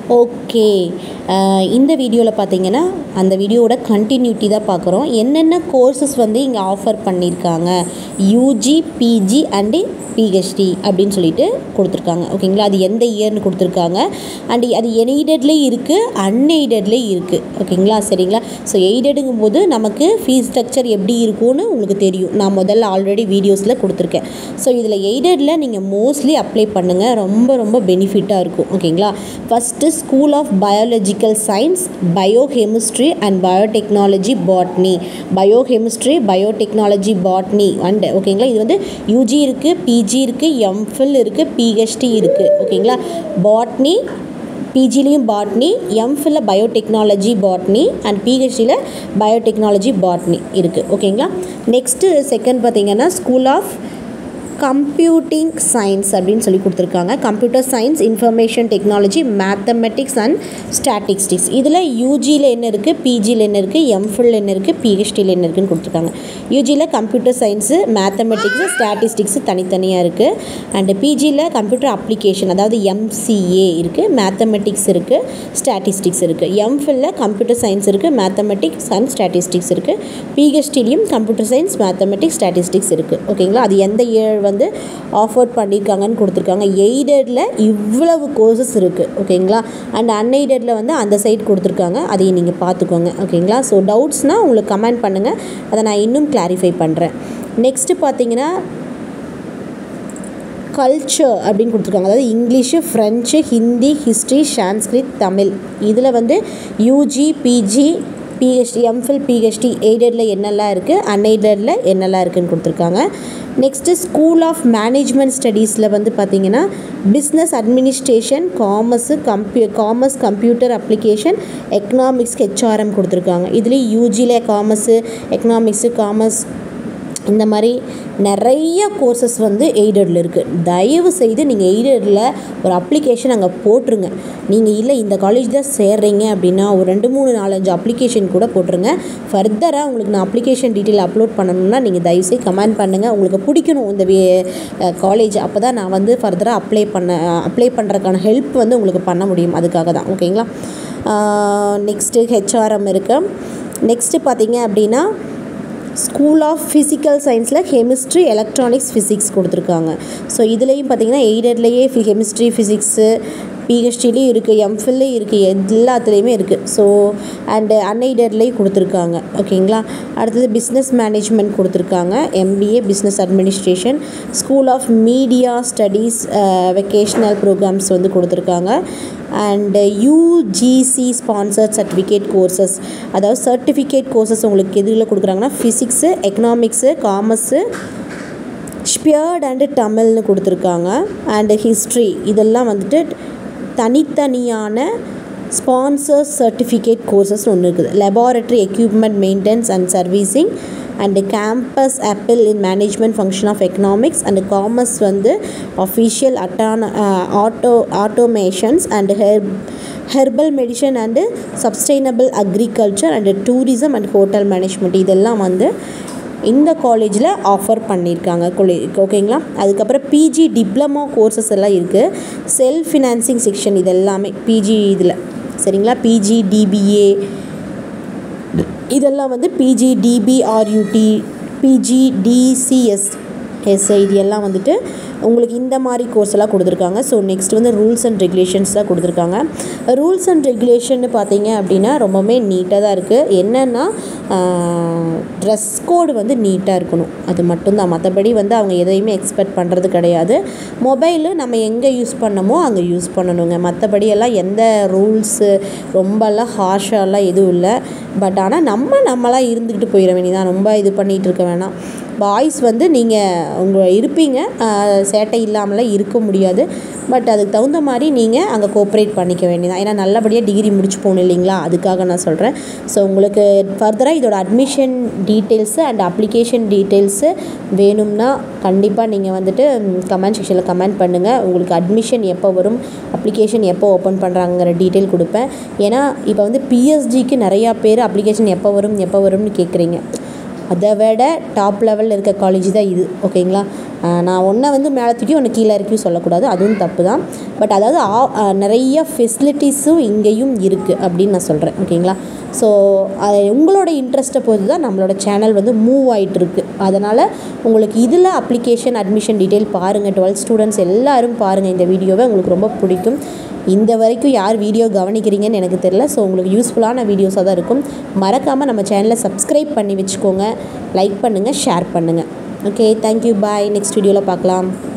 okay இந்த வீடியோவில் பார்த்தீங்கன்னா அந்த வீடியோவோட கண்டினியூட்டி தான் பார்க்குறோம் என்னென்ன கோர்சஸ் வந்து இங்கே ஆஃபர் பண்ணியிருக்காங்க யூஜி பிஜி அண்டு பிஹெச்டி அப்படின்னு சொல்லிட்டு கொடுத்துருக்காங்க ஓகேங்களா அது எந்த இயர்னு கொடுத்துருக்காங்க அண்ட் அது எய்டட்லேயும் இருக்குது அன்எய்டட்லேயும் இருக்குது ஓகேங்களா சரிங்களா ஸோ எய்டடுங்கும் போது நமக்கு ஃபீஸ் ஸ்ட்ரக்சர் எப்படி இருக்கும்னு உங்களுக்கு தெரியும் நான் முதல்ல ஆல்ரெடி வீடியோஸில் கொடுத்துருக்கேன் ஸோ இதில் எய்டடில் நீங்கள் மோஸ்ட்லி அப்ளை பண்ணுங்கள் ரொம்ப ரொம்ப பெனிஃபிட்டாக இருக்கும் ஓகேங்களா first school of biological science biochemistry and biotechnology botany biochemistry biotechnology botany and ஓகேங்களா இது வந்து யூஜி இருக்குது பிஜி இருக்குது எம்ஃபில் இருக்குது பிஹெச்டி இருக்குது ஓகேங்களா பாட்னி பிஜிலையும் பாட்னி எம்ஃபில்ல பயோடெக்னாலஜி பாட்னி அண்ட் பிஹெச்டியில் பயோடெக்னாலஜி பாட்னி இருக்குது ஓகேங்களா நெக்ஸ்ட்டு செகண்ட் பார்த்தீங்கன்னா ஸ்கூல் ஆஃப் கம்ப்யூட்டிங் சயின்ஸ் அப்படின்னு சொல்லி கொடுத்துருக்காங்க computer science information technology mathematics and statistics இதில் யூஜியில் என்ன இருக்குது பிஜியில் என்ன இருக்குது எம்ஃபில் என்ன இருக்குது பிஹெச்டியில் என்ன இருக்குதுன்னு கொடுத்துருக்காங்க யூஜியில் கம்ப்யூட்டர் சயின்ஸு மேத்தமெட்டிக்ஸு ஸ்டாட்டிஸ்டிக்ஸு தனித்தனியாக இருக்குது அண்டு பிஜியில் கம்ப்யூட்டர் அப்ளிகேஷன் அதாவது எம்சிஏ இருக்குது மேத்தமெட்டிக்ஸ் இருக்குது ஸ்டாட்டிஸ்டிக்ஸ் இருக்குது எம்ஃபில்ல கம்ப்யூட்டர் சயின்ஸ் இருக்குது மேத்தமெட்டிக்ஸ் அண்ட் ஸ்டாட்டிஸ்டிக்ஸ் இருக்குது பிஹெச்டிலையும் கம்ப்யூட்டர் சயின்ஸ் மேத்தமெட்டிக்ஸ் ஸ்டாட்டிஸ்டிக்ஸ் இருக்குது ஓகேங்களா அது எந்த இயர் வந்து ஆஃபர் பண்ணியிருக்காங்கன்னு கொடுத்துருக்காங்க எய்டடில் இவ்வளவு கோர்சஸ் இருக்குது ஓகேங்களா அண்ட் அன்எய்டடில் வந்து அந்த சைட் கொடுத்துருக்காங்க அதையும் நீங்கள் பார்த்துக்கோங்க ஓகேங்களா ஸோ டவுட்ஸ்னால் உங்களுக்கு கமெண்ட் பண்ணுங்கள் அதை நான் இன்னும் கிளாரிஃபை பண்ணுறேன் நெக்ஸ்ட்டு பார்த்தீங்கன்னா கல்ச்சர் அப்படின்னு கொடுத்துருக்காங்க அதாவது English French Hindi history Sanskrit Tamil இதில் வந்து UG PG PhD MPhil PhD எய்டடில் என்னெல்லாம் இருக்குது அன்எய்டடில் என்னெல்லாம் இருக்குதுன்னு கொடுத்துருக்காங்க நெக்ஸ்ட்டு ஸ்கூல் ஆஃப் மேனேஜ்மெண்ட் ஸ்டடீஸில் வந்து பார்த்திங்கன்னா பிஸ்னஸ் அட்மினிஸ்ட்ரேஷன் காமர்ஸு கம்ப்யூ commerce computer application economics HRM கொடுத்துருக்காங்க இதுலேயும் யூஜியில் காமர்ஸு எக்கனாமிக்ஸு காமர்ஸ் இந்த மாதிரி நிறைய கோர்சஸ் வந்து எய்டடில் இருக்குது தயவு செய்து நீங்கள் எய்டடில் ஒரு அப்ளிகேஷன் அங்கே போட்டுருங்க நீங்கள் இல்லை இந்த காலேஜ் தான் சேர்றீங்க அப்படின்னா ஒரு ரெண்டு மூணு நாலஞ்சு அப்ளிகேஷன் கூட போட்டுருங்க ஃபர்தராக உங்களுக்கு நான் அப்ளிகேஷன் டீட்டெயில் அப்லோட் பண்ணணும்னா நீங்கள் தயவுசெய்து கமெண்ட் பண்ணுங்கள் உங்களுக்கு பிடிக்கணும் இந்த காலேஜ் அப்போ தான் நான் வந்து ஃபர்தராக அப்ளை பண்ண அப்ளை பண்ணுறதுக்கான ஹெல்ப் வந்து உங்களுக்கு பண்ண முடியும் அதுக்காக தான் ஓகேங்களா நெக்ஸ்ட்டு ஹெச்ஆர்எம் இருக்குது நெக்ஸ்ட்டு பார்த்தீங்க அப்படின்னா ஸ்கூல் ஆஃப் ஃபிசிக்கல் சயின்ஸில் கெமிஸ்ட்ரி எலக்ட்ரானிக்ஸ் ஃபிசிக்ஸ் கொடுத்துருக்காங்க ஸோ இதுலேயும் பார்த்தீங்கன்னா எய்டட்லேயே ஃபி கெமிஸ்ட்ரி ஃபிசிக்ஸு பிஹெச்டிலையும் இருக்குது எம்ஃபில்லையும் இருக்குது எல்லாத்துலேயுமே இருக்குது ஸோ அண்டு அன்எய்டட்லேயும் கொடுத்துருக்காங்க ஓகேங்களா அடுத்தது பிஸ்னஸ் மேனேஜ்மெண்ட் கொடுத்துருக்காங்க MBA business administration school of media studies vocational programs வந்து கொடுத்துருக்காங்க and UGC sponsored certificate courses அதாவது சர்டிஃபிகேட் கோர்சஸ் உங்களுக்கு எதில் கொடுக்குறாங்கன்னா ஃபிசிக்ஸு எக்கனாமிக்ஸு காமர்ஸு ஸ்பியர்ட் அண்டு தமிழ்னு கொடுத்துருக்காங்க அண்டு ஹிஸ்ட்ரி இதெல்லாம் வந்துட்டு தனித்தனியான ஸ்பான்சர் சர்டிஃபிகேட் கோர்சஸ் ஒன்று இருக்குது laboratory equipment maintenance and servicing and campus apple in management function of economics and commerce வந்து அஃபிஷியல் அட்டான auto automations and herb herbal medicine and sustainable agriculture and tourism and hotel management இதெல்லாம் வந்து இந்த காலேஜில் offer பண்ணியிருக்காங்க ஓகேங்களா அதுக்கப்புறம் PG diploma courses எல்லாம் இருக்குது செல்ஃப் ஃபினான்சிங் செக்ஷன் இது எல்லாமே பிஜி இதில் சரிங்களா பிஜி டிபிஏ இதெல்லாம் வந்து PG DPRUD PG DCS SI இது எல்லாம் வந்துட்டு உங்களுக்கு இந்த மாதிரி கோர்ஸ் எல்லாம் கொடுத்துருக்காங்க ஸோ நெக்ஸ்ட் வந்து ரூல்ஸ் அண்ட் ரெகுலேஷன்ஸ் தான் கொடுத்துருக்காங்க ரூல்ஸ் அண்ட் ரெகுலேஷன் பார்த்தீங்க அப்படின்னா ரொம்பவுமே நீட்டாக தான் இருக்குது என்னென்னா ட்ரெஸ் கோடு வந்து நீட்டாக இருக்கணும் அது மட்டும்தான் மற்றபடி வந்து அவங்க எதையுமே எக்ஸ்பெக்ட் பண்ணுறது கிடையாது மொபைலு நம்ம எங்கே யூஸ் பண்ணமோ அங்கே யூஸ் பண்ணணுங்க மற்றபடி எல்லாம் எந்த ரூல்ஸு ரொம்பலாம் ஹார்ஷாலாம் எதுவும் இல்லை பட் ஆனால் நம்ம நம்மளாம் இருந்துக்கிட்டு போயிட வேண்டியதான் ரொம்ப இது பண்ணிகிட்டு இருக்க வேணாம் பாய்ஸ் வந்து நீங்கள் உங்கள் இருப்பீங்க சேட்டை இல்லாமலாம் இருக்க முடியாது பட் அதுக்கு தகுந்த மாதிரி நீங்கள் அங்கே கோஆப்ரேட் பண்ணிக்க வேண்டியதான் ஏன்னா நல்லபடியாக டிகிரி முடிச்சு போகணும் இல்லைங்களா அதுக்காக நான் சொல்கிறேன் ஸோ உங்களுக்கு ஃபர்தராக இதோட admission details and application details வேணும்னா கண்டிப்பாக நீங்கள் வந்துட்டு கமெண்ட் செக்ஷனில் கமெண்ட் பண்ணுங்கள் உங்களுக்கு அட்மிஷன் எப்போ வரும் அப்ளிகேஷன் எப்போ ஓப்பன் பண்ணுறாங்கிற டீட்டெயில் கொடுப்பேன் ஏன்னா இப்போ வந்து பிஎஸ்ஜிக்கு நிறையா பேர் அப்ளிகேஷன் எப்போ வரும் எப்போ வரும்னு கேட்குறீங்க அதை விட டாப் லெவலில் இருக்க காலேஜ் தான் இது ஓகேங்களா ஆஹ் நான் ஒன்றை வந்து மேலே தூக்கி ஒன்று கீழே இறக்கி சொல்லக்கூடாது அதுவும் தப்பு தான் பட் அதாவது ஆ- ஆஹ் நிறைய ஃபெசிலிட்டிஸும் இங்கேயும் இருக்குது அப்படின்னு நான் சொல்கிறேன் ஓகேங்களா ஸோ அது உங்களோட இன்ட்ரெஸ்ட்டை பொறுத்து தான் நம்மளோட சேனல் வந்து மூவ் ஆகிட்டு இருக்கு அதனால் உங்களுக்கு இதில் அப்ளிகேஷன் அட்மிஷன் டீட்டெயில் பாருங்கள் டுவெல்த் ஸ்டூடெண்ட்ஸ் எல்லாரும் பாருங்கள் இந்த வீடியோவை உங்களுக்கு ரொம்ப பிடிக்கும் இந்த வரைக்கும் யார் வீடியோ கவனிக்கிறீங்கன்னு எனக்கு தெரியல ஸோ உங்களுக்கு யூஸ்ஃபுல்லான வீடியோஸாக தான் இருக்கும் மறக்காமல் நம்ம சேனலை சப்ஸ்கிரைப் பண்ணி வச்சுக்கோங்க லைக் பண்ணுங்கள் ஷேர் பண்ணுங்கள் ஓகே தேங்க்யூ பாய் நெக்ஸ்ட் வீடியோவில் பார்க்கலாம்